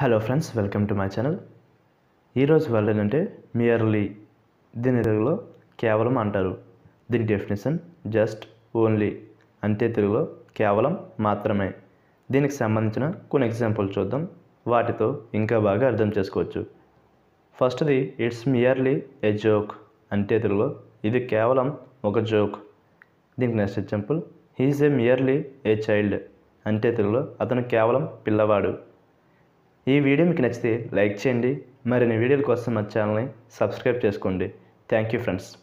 hello friends welcome to my channel ఈరోజు word ఏంటంటే merely దీని తెలుగులో కేవలం అంటారు దీని డెఫినేషన్ జస్ట్ ఓన్లీ అంటే తెలుగులో కేవలం మాత్రమే దీనికి సంబంధించిన కొన్ని ఎగ్జాంపుల్ చూద్దాం వాటితో ఇంకా బాగా అర్థం చేసుకోవచ్చు ఫస్ట్ది ఇట్స్ మియర్లీ ఏ జోక్ అంటే తెలుగులో ఇది కేవలం ఒక జోక్ దీనికి next example he is a merely a child అంటే తెలుగులో అతను కేవలం పిల్లవాడు ఈ వీడియో మీకు నచ్చితే లైక్ చేయండి మరిన్ని వీడియోల కోసం మా ఛానల్ని సబ్స్క్రైబ్ చేసుకోండి థ్యాంక్ యూ ఫ్రెండ్స్